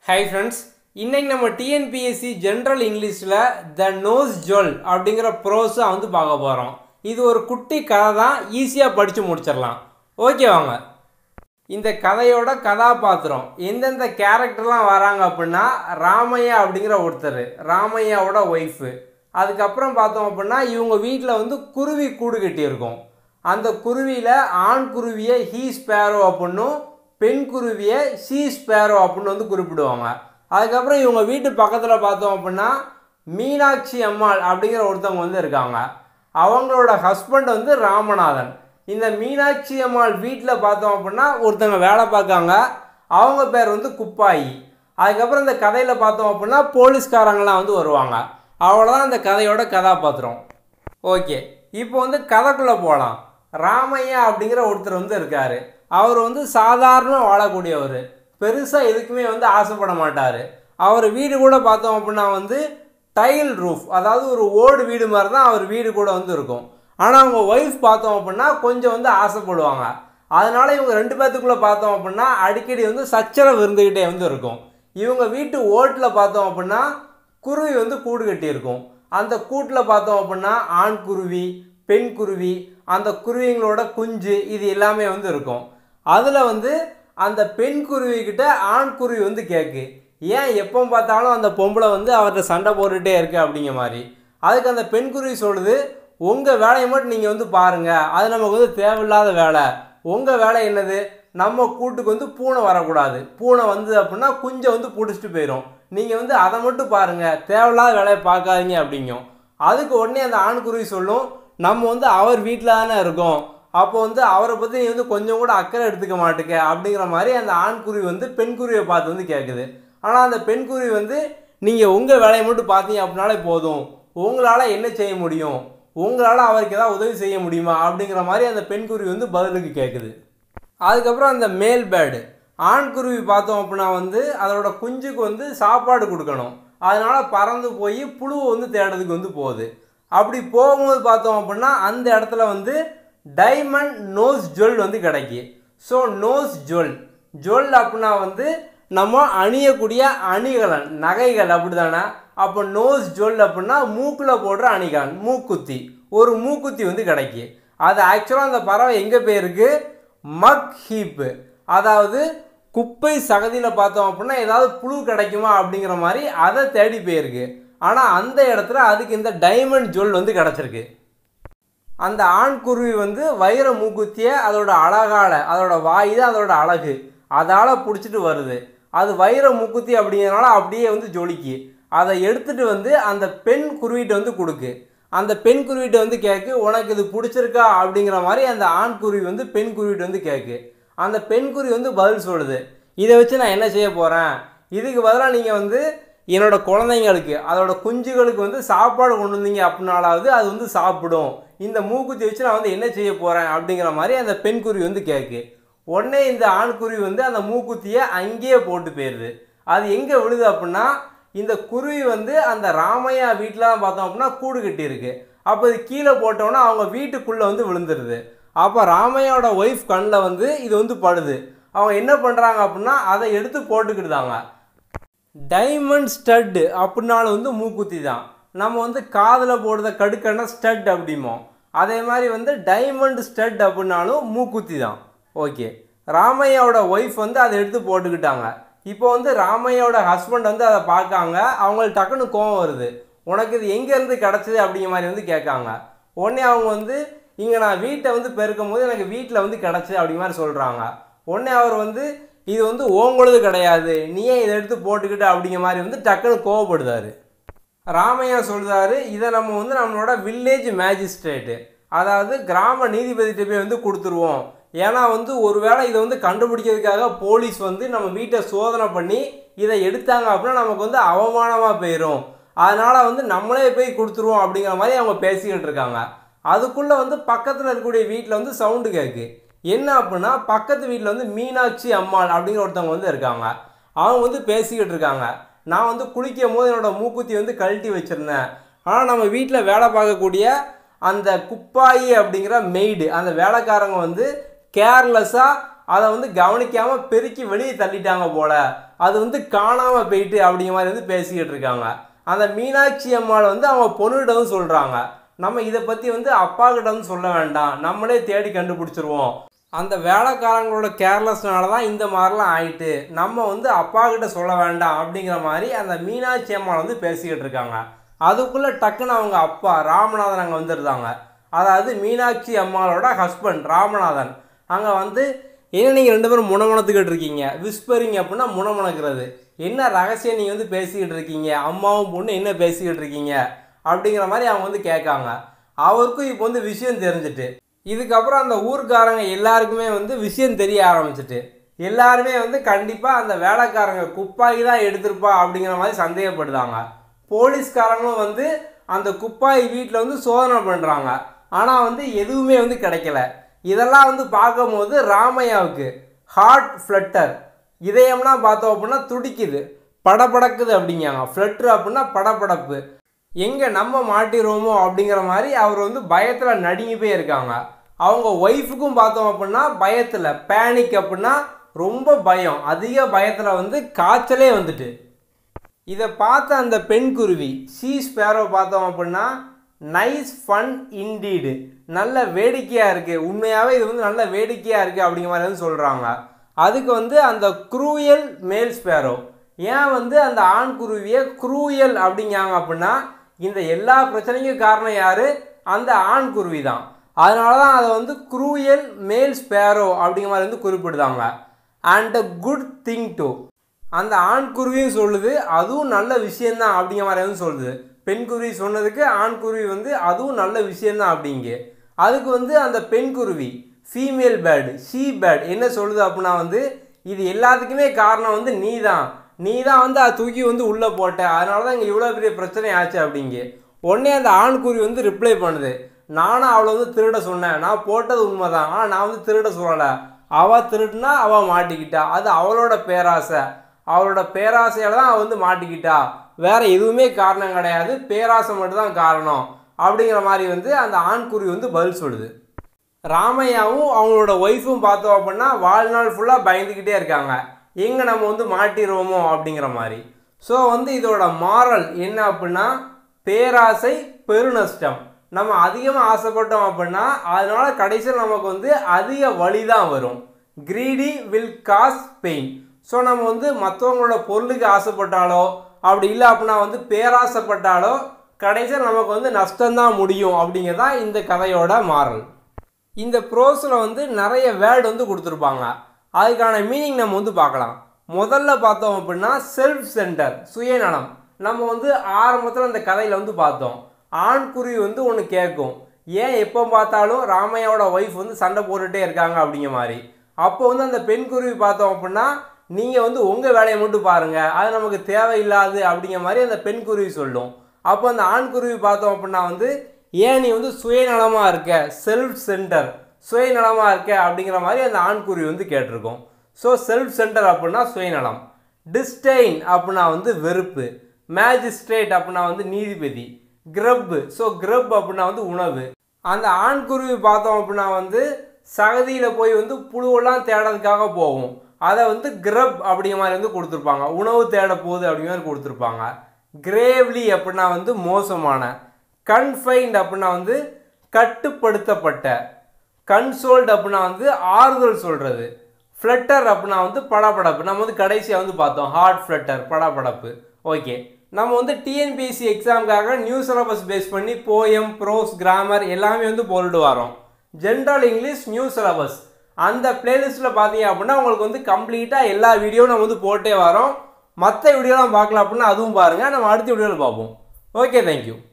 hi friends இன்னைக்கு நம்ம TNPSC general இங்கிலீஷில் த நோஸ் ஜொல் அப்படிங்கிற ப்ரோஸை வந்து பார்க்க போகிறோம் இது ஒரு குட்டி கதை தான் ஈஸியாக படித்து முடிச்சிடலாம் ஓகே வாங்க இந்த கதையோட கதாபாத்திரம் எந்தெந்த கேரக்டர்லாம் வராங்க அப்படின்னா ராமையா அப்படிங்கிற ஒருத்தர் ராமையாவோட ஒய்ஃபு அதுக்கப்புறம் பார்த்தோம் அப்படின்னா இவங்க வீட்டில் வந்து குருவி கூடு கட்டியிருக்கும் அந்த குருவியில் ஆண் குருவியை ஹீ ஸ்பேரோ அப்படின்னும் பெண் குருவியை ஷீ ஸ்பேரோ அப்படின்னு வந்து குறிப்பிடுவாங்க அதுக்கப்புறம் இவங்க வீட்டு பக்கத்தில் பார்த்தோம் அப்படின்னா மீனாட்சி அம்மாள் அப்படிங்கிற ஒருத்தவங்க வந்து இருக்காங்க அவங்களோட ஹஸ்பண்ட் வந்து ராமநாதன் இந்த மீனாட்சி அம்மாள் வீட்டில் பார்த்தோம் அப்படின்னா ஒருத்தவங்க வேலை பார்க்காங்க அவங்க பேர் வந்து குப்பாயி அதுக்கப்புறம் இந்த கதையில் பார்த்தோம் அப்படின்னா போலீஸ்காரங்களாம் வந்து வருவாங்க அவ்வளோதான் இந்த கதையோட கதாபாத்திரம் ஓகே இப்போ வந்து கதைக்குள்ளே போகலாம் ராமையா அப்படிங்கிற ஒருத்தர் வந்து இருக்கார் அவர் வந்து சாதாரண வாழக்கூடியவர் பெருசாக எதுக்குமே வந்து ஆசைப்பட மாட்டார் அவர் வீடு கூட பார்த்தோம் அப்படின்னா வந்து டைல் ரூஃப் அதாவது ஒரு ஓடு வீடு மாதிரி தான் அவர் வீடு கூட வந்து இருக்கும் ஆனால் அவங்க ஒய்ஃப் பார்த்தோம் அப்படின்னா கொஞ்சம் வந்து ஆசைப்படுவாங்க அதனால இவங்க ரெண்டு பேர்த்துக்குள்ளே பார்த்தோம் அப்படின்னா அடிக்கடி வந்து சச்சரவு இருந்துக்கிட்டே வந்து இருக்கும் இவங்க வீட்டு ஓட்டில் பார்த்தோம் அப்படின்னா குருவி வந்து கூடு கட்டியிருக்கும் அந்த கூட்டில் பார்த்தோம் அப்படின்னா ஆண் குருவி பெண் குருவி அந்த குருவிங்களோட குஞ்சு இது எல்லாமே வந்து இருக்கும் அதில் வந்து அந்த பெண் குருவிக்கிட்ட ஆண் குருவி வந்து கேட்கு ஏன் எப்போ பார்த்தாலும் அந்த பொம்பளை வந்து அவர்கிட்ட சண்டை போட்டுகிட்டே இருக்கு அப்படிங்கிற மாதிரி அதுக்கு அந்த பெண் குருவி சொல்லுது உங்கள் வேலையை மட்டும் நீங்கள் வந்து பாருங்கள் அது நமக்கு வந்து தேவையில்லாத வேலை உங்கள் வேலை என்னது நம்ம கூட்டுக்கு வந்து பூனை வரக்கூடாது பூனை வந்து அப்படின்னா குஞ்சை வந்து பிடிச்சிட்டு போயிடும் நீங்கள் வந்து அதை மட்டும் பாருங்கள் தேவையில்லாத வேலையை பார்க்காதீங்க அப்படிங்கும் அதுக்கு உடனே அந்த ஆண்குருவி சொல்லும் நம்ம வந்து அவர் வீட்டில் தானே இருக்கோம் அப்போ வந்து அவரை பற்றி நீ வந்து கொஞ்சம் கூட அக்கறை எடுத்துக்க மாட்டுக்க அப்படிங்கிற மாதிரி அந்த ஆண்குருவி வந்து பெண் குருவியை பார்த்து வந்து கேட்குது ஆனால் அந்த பெண் குருவி வந்து நீங்கள் உங்கள் வேலையை மட்டும் பார்த்தீங்க அப்படின்னாலே போதும் உங்களால் என்ன செய்ய முடியும் உங்களால் அவருக்கு ஏதாவது உதவி செய்ய முடியுமா அப்படிங்கிற மாதிரி அந்த பெண் குருவி வந்து பதிலுக்கு கேட்குது அதுக்கப்புறம் அந்த மேல் பேர்டு ஆண் குருவி பார்த்தோம் அப்படின்னா வந்து அதோட குஞ்சுக்கு வந்து சாப்பாடு கொடுக்கணும் அதனால் பறந்து போய் புழுவை வந்து தேடுறதுக்கு வந்து போகுது அப்படி போகும்போது பார்த்தோம் அப்படின்னா அந்த இடத்துல வந்து டைமண்ட் நோஸ் ஜுவல் வந்து கிடைக்கி ஸோ நோஸ் ஜுவல் ஜுவல் அப்படின்னா வந்து நம்ம அணியக்கூடிய அணிகலன் நகைகள் அப்படி தானே அப்போ நோஸ் ஜுவல் அப்படின்னா மூக்கில் போடுற அணிகலன் மூக்குத்தி ஒரு மூக்குத்தி வந்து கிடைக்கி அது ஆக்சுவலாக அந்த பறவை எங்கே போயிருக்கு மக் ஹீப்பு அதாவது குப்பை சகதியில் பார்த்தோம் அப்படின்னா ஏதாவது புழு கிடைக்குமா அப்படிங்கிற மாதிரி அதை தேடி போயிருக்கு ஆனால் அந்த இடத்துல அதுக்கு இந்த டைமண்ட் ஜுவல் வந்து கிடச்சிருக்கு அந்த ஆண் குருவி வந்து வைர மூக்குத்தியை அதோட அழகால அதோட வாய் தான் அதோட அழகு அதால் பிடிச்சிட்டு வருது அது வைர மூக்குத்தி அப்படிங்கிறனால அப்படியே வந்து ஜொலிக்கு அதை எடுத்துகிட்டு வந்து அந்த பெண் குருவிட்ட வந்து கொடுக்கு அந்த பெண் குருவிட்ட வந்து கேட்கு உனக்கு இது பிடிச்சிருக்கா அப்படிங்கிற மாதிரி அந்த ஆண் குருவி வந்து பெண் குருவிட்ட வந்து கேட்கு அந்த பெண் குருவி வந்து பதில் சொல்லுது இதை வச்சு நான் என்ன செய்ய போகிறேன் இதுக்கு பதிலாக நீங்கள் வந்து என்னோட குழந்தைங்களுக்கு அதோட குஞ்சுகளுக்கு வந்து சாப்பாடு கொண்டு வந்தீங்க அப்படின்னாலாவது அது வந்து சாப்பிடும் இந்த மூக்குத்தி வச்சு நான் வந்து என்ன செய்ய போகிறேன் அப்படிங்கிற மாதிரி அந்த பெண் குருவி வந்து கேட்கு உடனே இந்த ஆண் குருவி வந்து அந்த மூக்குத்தியை அங்கேயே போட்டு போயிடுது அது எங்கே விழுது அப்படின்னா இந்த குருவி வந்து அந்த ராமையா வீட்டில் பார்த்தோம் அப்படின்னா கூடு கட்டியிருக்கு அப்போ இது கீழே போட்டோன்னா அவங்க வீட்டுக்குள்ளே வந்து விழுந்துருது அப்போ ராமையாவோட ஒய்ஃப் கண்ணில் வந்து இது வந்து படுது அவங்க என்ன பண்ணுறாங்க அப்படின்னா அதை எடுத்து போட்டுக்கிட்டுதாங்க டைமண்ட் ஸ்டட்டு அப்படின்னாலும் வந்து மூக்குத்தி தான் நம்ம வந்து காதில் போடுற கடுக்கன்னா ஸ்டட் அப்படிமோ அதே மாதிரி வந்து டைமண்ட் ஸ்டட் அப்படின்னாலும் மூக்குத்தி தான் ஓகே ராமையாவோட ஒய்ஃப் வந்து அதை எடுத்து போட்டுக்கிட்டாங்க இப்போ வந்து ராமையாவோட ஹஸ்பண்ட் வந்து அதை பார்க்காங்க அவங்களுக்கு டக்குன்னு கோவம் வருது உனக்கு இது எங்கேருந்து கிடச்சிது அப்படிங்கிற மாதிரி வந்து கேட்காங்க உடனே அவங்க வந்து இங்கே நான் வீட்டை வந்து பெருக்கும் போது எனக்கு வீட்டில் வந்து கிடச்சி அப்படிங்கிற மாதிரி சொல்கிறாங்க உடனே அவர் வந்து இது வந்து ஓங்களது கிடையாது நீயே இதை எடுத்து போட்டுக்கிட்டு அப்படிங்கிற மாதிரி வந்து டக்குன்னு கோவப்படுதாரு ராமையா சொல்கிறாரு இதை நம்ம வந்து நம்மளோட வில்லேஜ் மேஜிஸ்ட்ரேட்டு அதாவது கிராம நீதிபதிகிட்ட போய் வந்து கொடுத்துருவோம் ஏன்னா வந்து ஒருவேளை இதை வந்து கண்டுபிடிக்கிறதுக்காக போலீஸ் வந்து நம்ம வீட்டை சோதனை பண்ணி இதை எடுத்தாங்க அப்படின்னா நமக்கு வந்து அவமானமாக போயிடும் அதனால் வந்து நம்மளே போய் கொடுத்துருவோம் அப்படிங்கிற மாதிரி அவங்க பேசிக்கிட்டு இருக்காங்க அதுக்குள்ளே வந்து பக்கத்தில் இருக்கக்கூடிய வீட்டில் வந்து சவுண்டு கேட்கு என்ன அப்படின்னா பக்கத்து வீட்டில் வந்து மீனாட்சி அம்மாள் அப்படிங்கிற ஒருத்தவங்க வந்து இருக்காங்க அவங்க வந்து பேசிக்கிட்டு இருக்காங்க நான் வந்து குளிக்கும் போது என்னோடய மூக்குத்தி வந்து கழட்டி வச்சுருந்தேன் ஆனால் நம்ம வீட்டில் வேலை பார்க்கக்கூடிய அந்த குப்பாயி அப்படிங்கிற மெய்டு அந்த வேலைக்காரங்க வந்து கேர்லெஸ்ஸாக அதை வந்து கவனிக்காமல் பெருக்கி வெளியே தள்ளிட்டாங்க போல அது வந்து காணாமல் போயிட்டு அப்படிங்கிற மாதிரி வந்து பேசிக்கிட்டு இருக்காங்க அந்த மீனாட்சி அம்மாள் வந்து அவங்க பொண்ணுகிட்ட வந்து சொல்கிறாங்க நம்ம இதை பற்றி வந்து அப்பா கிட்ட வந்து சொல்ல வேண்டாம் நம்மளே தேடி கண்டுபிடிச்சிருவோம் அந்த வேலைக்காரங்களோட கேர்லெஸ்னால தான் இந்த மாதிரிலாம் ஆயிட்டு நம்ம வந்து அப்பா கிட்ட சொல்ல வேண்டாம் அப்படிங்கிற மாதிரி அந்த மீனாட்சி அம்மாள் வந்து பேசிக்கிட்டு இருக்காங்க அதுக்குள்ளே டக்குன்னு அவங்க அப்பா ராமநாதன் அங்கே வந்துருந்தாங்க அதாவது மீனாட்சி அம்மாளோட ஹஸ்பண்ட் ராமநாதன் அங்கே வந்து என்ன நீங்கள் ரெண்டு பேரும் முணமுணத்துக்கிட்டு இருக்கீங்க விஸ்பரிங் அப்படின்னா முணமுணக்கிறது என்ன ரகசியம் நீங்கள் வந்து பேசிக்கிட்டு இருக்கீங்க அம்மாவும் பொண்ணு என்ன பேசிக்கிட்டு இருக்கீங்க அப்படிங்கிற மாதிரி அவங்க வந்து கேட்காங்க அவருக்கும் இப்போ வந்து விஷயம் தெரிஞ்சுட்டு இதுக்கப்புறம் அந்த ஊர்க்காரங்க எல்லாருக்குமே வந்து விஷயம் தெரிய ஆரம்பிச்சிட்டு எல்லாருமே வந்து கண்டிப்பாக அந்த வேலைக்காரங்க குப்பாக்கி தான் எடுத்திருப்பா அப்படிங்கிற மாதிரி சந்தேகப்படுதாங்க போலீஸ்காரங்களும் வந்து அந்த குப்பாய் வீட்டில் வந்து சோதனை பண்ணுறாங்க ஆனால் வந்து எதுவுமே வந்து கிடைக்கல இதெல்லாம் வந்து பார்க்கும்போது ராமையாவுக்கு ஹார்ட் ஃப்ளட்டர் இதயம்லாம் பார்த்தோம் அப்படின்னா துடிக்குது படபடக்குது அப்படிங்காங்க ஃப்ளட்ரு அப்படின்னா படபடப்பு எங்கே நம்ம மாட்டிடுவோமோ அப்படிங்கிற மாதிரி அவர் வந்து பயத்தில் நடுங்கி போய் இருக்காங்க அவங்க ஒய்ஃபுக்கும் பார்த்தோம் அப்படின்னா பயத்தில் பேனிக் அப்படின்னா ரொம்ப பயம் அதிக பயத்தில் வந்து காய்ச்சலே வந்துட்டு இதை பார்த்த அந்த பெண் குருவி சி ஸ்பேரோ பார்த்தோம் அப்படின்னா நைஸ் ஃபன் இன்டீடு நல்ல வேடிக்கையாக இருக்குது உண்மையாகவே இது வந்து நல்ல வேடிக்கையாக இருக்குது அப்படிங்கிற மாதிரி வந்து சொல்கிறாங்க அதுக்கு வந்து அந்த குரூயல் மேல் ஸ்பேரோ ஏன் வந்து அந்த ஆண் குருவியை குரூயல் அப்படிங்காங்க அப்படின்னா இந்த எல்லா பிரச்சனைக்கும் காரணம் யார் அந்த ஆண் குருவி தான் அதனால தான் அதை வந்து குரூயல் மேல் ஸ்பேரோ அப்படிங்கிற மாதிரி வந்து குறிப்பிடுதாங்க and a good thing to அந்த ஆண் குருவியும் சொல்லுது அதுவும் நல்ல விஷயந்தான் அப்படிங்கிற மாதிரி வந்து சொல்லுது பெண் குருவி சொன்னதுக்கு ஆண் குருவி வந்து அதுவும் நல்ல விஷயந்தான் அப்படிங்க அதுக்கு வந்து அந்த பெண் குருவி ஃபீமேல் பேர்டு ஷீ பேர்டு என்ன சொல்லுது அப்படின்னா வந்து இது எல்லாத்துக்குமே காரணம் வந்து நீ தான் நீ தான் வந்து அதை தூக்கி வந்து உள்ளே போட்ட அதனால தான் இங்கே இவ்வளோ பெரிய பிரச்சனை ஆச்சு அப்படிங்க உடனே அந்த ஆண் குருவி வந்து ரிப்ளை பண்ணுது நானும் அவளை வந்து திருட சொன்னேன் நான் போட்டது உண்மைதான் ஆனால் நான் வந்து திருட சொல்லலை அவள் திருடுனா அவள் மாட்டிக்கிட்டா அது அவளோட பேராசை அவளோட பேராசையால் தான் அவள் வந்து மாட்டிக்கிட்டா வேற எதுவுமே காரணம் கிடையாது பேராசை மட்டும்தான் காரணம் அப்படிங்கிற மாதிரி வந்து அந்த ஆண்குருவி வந்து பதில் சொல்லுது ராமையாவும் அவங்களோட ஒய்ஃபும் பார்த்தோம் அப்படின்னா வாழ்நாள் ஃபுல்லாக பயந்துக்கிட்டே இருக்காங்க எங்கே நம்ம வந்து மாட்டிடுவோமோ அப்படிங்கிற மாதிரி ஸோ வந்து இதோட மாரல் என்ன அப்படின்னா பேராசை பெருநஷ்டம் நம்ம அதிகமாக ஆசைப்பட்டோம் அப்படின்னா அதனால கடைசியில் நமக்கு வந்து அதிக வலி தான் வரும் greedy will cause pain so நம்ம வந்து மற்றவங்களோட பொருளுக்கு ஆசைப்பட்டாலோ அப்படி இல்லை அப்படின்னா வந்து பேராசைப்பட்டாலோ கடைசியில் நமக்கு வந்து நஷ்டம்தான் முடியும் அப்படிங்கிறதான் இந்த கதையோட மாறல் இந்த ப்ரோஸில் வந்து நிறைய வேர்டு வந்து கொடுத்துருப்பாங்க அதுக்கான மீனிங் நம்ம வந்து பார்க்கலாம் முதல்ல பார்த்தோம் அப்படின்னா செல்ஃப் சென்டர் சுயநலம் நம்ம வந்து ஆரம்பத்தில் அந்த கதையில் வந்து பார்த்தோம் ஆண்குருவி வந்து ஒன்று கேட்கும் ஏன் எப்போ பார்த்தாலும் ராமையாவோட ஒய்ஃப் வந்து சண்டை போட்டுகிட்டே இருக்காங்க அப்படிங்கிற மாதிரி அப்போ வந்து அந்த பெண் குருவி பார்த்தோம் அப்படின்னா நீங்கள் வந்து உங்கள் வேலையை மட்டும் பாருங்கள் அது நமக்கு தேவையில்லாது அப்படிங்கிற மாதிரி அந்த பெண் குருவி சொல்லும் அப்போ அந்த ஆண் குருவி பார்த்தோம் அப்படின்னா வந்து ஏன் நீ வந்து சுயநலமாக இருக்க செல்ஃப் சென்டர் சுயநலமாக இருக்க அப்படிங்கிற மாதிரி அந்த ஆண்குருவி வந்து கேட்டிருக்கோம் ஸோ செல்ஃப் சென்டர் அப்படின்னா சுயநலம் டிஸ்டைன் அப்படின்னா வந்து வெறுப்பு மேஜிஸ்ட்ரேட் அப்படின்னா வந்து நீதிபதி கிரப் ஸோ கிரப் அப்படின்னா வந்து உணவு அந்த ஆண்குருவி பார்த்தோம் அப்படின்னா வந்து சகதியில் போய் வந்து புழுவெல்லாம் தேடுறதுக்காக போகும் அதை வந்து கிரப் அப்படிங்கிற மாதிரி வந்து கொடுத்துருப்பாங்க உணவு தேட போகுது அப்படிங்கிற மாதிரி கொடுத்துருப்பாங்க கிரேவ்லி அப்படின்னா வந்து மோசமான கன்ஃபைன்ட் அப்படின்னா வந்து கட்டுப்படுத்தப்பட்ட கன்சோல்டு அப்படின்னா வந்து ஆறுதல் சொல்கிறது ஃப்ளட்டர் அப்படின்னா வந்து படபடப்பு நம்ம வந்து கடைசியாக வந்து பார்த்தோம் ஹார்ட் ஃப்ளட்டர் படபடப்பு ஓகே நம்ம வந்து டிஎன்பிஎஸ்சி எக்ஸாமுக்காக நியூ சிலபஸ் பேஸ் பண்ணி போயம் ப்ரோஸ் கிராமர் எல்லாமே வந்து போட்டுட்டு வரோம் ஜென்ரல் இங்கிலீஷ் நியூ சிலபஸ் அந்த பிளேலிஸ்ட்டில் பார்த்தீங்க அப்படின்னா உங்களுக்கு வந்து கம்ப்ளீட்டாக எல்லா வீடியோவும் நம்ம வந்து போட்டே வரோம் மற்ற வீடியோலாம் பார்க்கல அப்படின்னா அதுவும் பாருங்கள் நம்ம அடுத்த வீடியோவில் பார்ப்போம் ஓகே தேங்க்யூ